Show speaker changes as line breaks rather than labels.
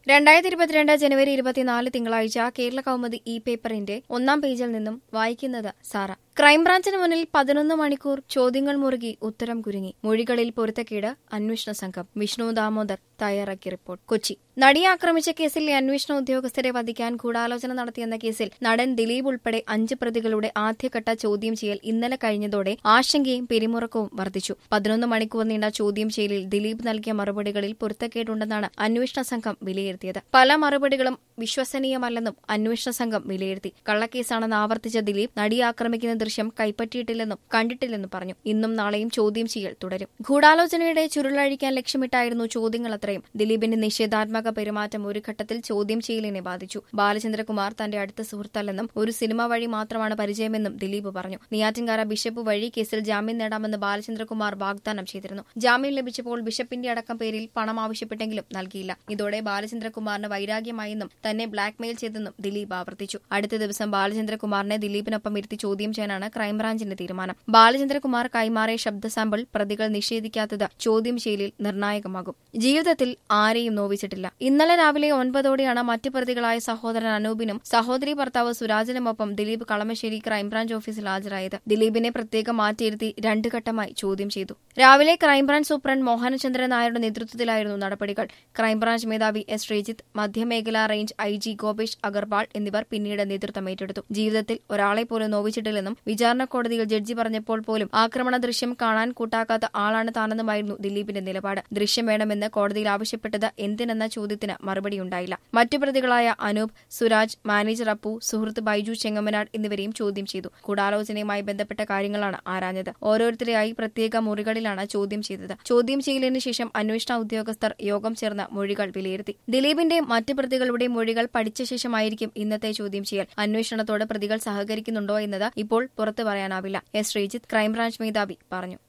രണ്ടായിരത്തി ഇരുപത്തിരണ്ട് ജനുവരി ഇരുപത്തിനാല് തിങ്കളാഴ്ച കേരള കൗമുദി ഇ പേപ്പറിന്റെ ഒന്നാം പേജിൽ നിന്നും വായിക്കുന്നത് സാറ ക്രൈംബ്രാഞ്ചിന് മുന്നിൽ പതിനൊന്ന് മണിക്കൂർ ചോദ്യങ്ങൾ മുറുകി ഉത്തരം കുരുങ്ങി മൊഴികളിൽ പൊരുത്തക്കേട് അന്വേഷണ സംഘം വിഷ്ണു ദാമോദർ തയ്യാറാക്കിയ റിപ്പോർട്ട് കൊച്ചി നടിയെ ആക്രമിച്ച കേസിൽ അന്വേഷണ ഉദ്യോഗസ്ഥരെ വധിക്കാൻ ഗൂഢാലോചന നടത്തിയെന്ന കേസിൽ നടൻ ദിലീപ് ഉൾപ്പെടെ അഞ്ച് പ്രതികളുടെ ആദ്യഘട്ട ചോദ്യം ചെയ്യൽ ഇന്നലെ കഴിഞ്ഞതോടെ ആശങ്കയും പിരിമുറക്കവും വർദ്ധിച്ചു പതിനൊന്ന് മണിക്കൂർ നീണ്ട ചോദ്യം ചെയ്യലിൽ ദിലീപ് നൽകിയ മറുപടികളിൽ പൊരുത്തക്കേടുണ്ടെന്നാണ് അന്വേഷണ സംഘം വിലയിരുത്തിയത് പല മറുപടികളും വിശ്വസനീയമല്ലെന്നും അന്വേഷണ സംഘം വിലയിരുത്തി കള്ളക്കേസാണെന്ന് ആവർത്തിച്ച ദിലീപ് നടിയെ ആക്രമിക്കുന്ന ദൃശ്യം കൈപ്പറ്റിയിട്ടില്ലെന്നും കണ്ടിട്ടില്ലെന്നും പറഞ്ഞു ഇന്നും നാളെയും ചോദ്യം ചെയ്യൽ തുടരും ഗൂഢാലോചനയുടെ ചുരുളഴിക്കാൻ ലക്ഷ്യമിട്ടായിരുന്നു ചോദ്യങ്ങൾ അത്രയും ദിലീപിന്റെ നിഷേധാത്മക പെരുമാറ്റം ഒരു ഘട്ടത്തിൽ ചോദ്യം ചെയ്യലിനെ ബാധിച്ചു ബാലചന്ദ്രകുമാർ തന്റെ അടുത്ത സുഹൃത്തല്ലെന്നും ഒരു സിനിമ വഴി മാത്രമാണ് പരിചയമെന്നും ദിലീപ് പറഞ്ഞു നെയ്യാറ്റിൻകാര ബിഷപ്പ് വഴി കേസിൽ ജാമ്യം നേടാമെന്ന് ബാലചന്ദ്രകുമാർ വാഗ്ദാനം ചെയ്തിരുന്നു ജാമ്യം ലഭിച്ചപ്പോൾ ബിഷപ്പിന്റെ അടക്കം പേരിൽ പണം ആവശ്യപ്പെട്ടെങ്കിലും നൽകിയില്ല ഇതോടെ ബാലചന്ദ്രകുമാറിന് വൈരാഗ്യമായെന്നും തന്നെ ബ്ലാക്ക്മെയിൽ ചെയ്തെന്നും ദിലീപ് ആവർത്തിച്ചു അടുത്ത ദിവസം ബാലചന്ദ്രകുമാറിനെ ദിലീപിനൊപ്പം ഇരുത്തി ചോദ്യം ചെയ്യാനാണ് ക്രൈംബ്രാഞ്ചിന്റെ തീരുമാനം ബാലചന്ദ്രകുമാർ കൈമാറിയ ശബ്ദ സാമ്പിൾ പ്രതികൾ നിഷേധിക്കാത്തത് ചോദ്യം ചെയ്യലിൽ നിർണായകമാകും ജീവിതത്തിൽ ആരെയും നോവിച്ചിട്ടില്ല ഇന്നലെ രാവിലെ ഒൻപതോടെയാണ് മറ്റ് പ്രതികളായ സഹോദരൻ അനൂപിനും സഹോദരി ഭർത്താവ് സുരാജിനുമൊപ്പം ദിലീപ് കളമശ്ശേരി ക്രൈംബ്രാഞ്ച് ഓഫീസിൽ ഹാജരായത് ദിലീപിനെ പ്രത്യേകം മാറ്റിയിരുത്തി രണ്ട് ഘട്ടമായി ചോദ്യം ചെയ്തു രാവിലെ ക്രൈംബ്രാഞ്ച് സൂപ്രണ്ട് മോഹനചന്ദ്രൻ നായരുടെ നേതൃത്വത്തിലായിരുന്നു നടപടികൾ ക്രൈംബ്രാഞ്ച് മേധാവി എസ് ശ്രീജിത്ത് മധ്യമേഖലാ range I G Gopesh Agarwal എന്നിവർ പിന്നീട് നേതൃത്വം ഏറ്റെടുത്തു ജീവിതത്തിൽ ഒരാളെ പോലും നോവിച്ചിട്ടില്ലെന്നും വിചാരണ കോടതിയിൽ ജഡ്ജി പറഞ്ഞപ്പോൾ പോലും ആക്രമണ ദൃശ്യം കാണാൻ കൂട്ടാക്കാത്ത ആളാണ് താനെന്നുമായിരുന്നു ദിലീപിന്റെ നിലപാട് ദൃശ്യം വേണമെന്ന് കോടതിയിൽ ആവശ്യപ്പെട്ടത് എന്തിനെന്ന ചോദ്യത്തിന് മറുപടിയുണ്ടായില്ല മറ്റു പ്രതികളായ അനൂപ് സുരാജ് മാനേജർ അപ്പു സുഹൃത്ത് ബൈജു ചെങ്ങമനാട് എന്നിവരെയും ചോദ്യം ചെയ്തു ഗൂഢാലോചനയുമായി ബന്ധപ്പെട്ട കാര്യങ്ങളാണ് ആരാഞ്ഞത് ഓരോരുത്തരെയായി പ്രത്യേക മുറികളിലാണ് ചോദ്യം ചെയ്തത് ചോദ്യം ചെയ്യലിന് ശേഷം അന്വേഷണ ഉദ്യോഗസ്ഥർ യോഗം ചേർന്ന് മൊഴികൾ വിലയിരുത്തി ദിലീപിന്റെ മറ്റ് പ്രതികളുടെ മൊഴികൾ പഠിച്ച ശേഷമായിരിക്കും ഇന്നത്തെ ചോദ്യം ചെയ്യൽ അന്വേഷണത്തോട് പ്രതികൾ സഹകരിക്കുന്നുണ്ടോ എന്നത് ഇപ്പോൾ പുറത്തു പറയാനാവില്ല എസ് ശ്രീജിത്ത് ക്രൈംബ്രാഞ്ച് മേധാവി പറഞ്ഞു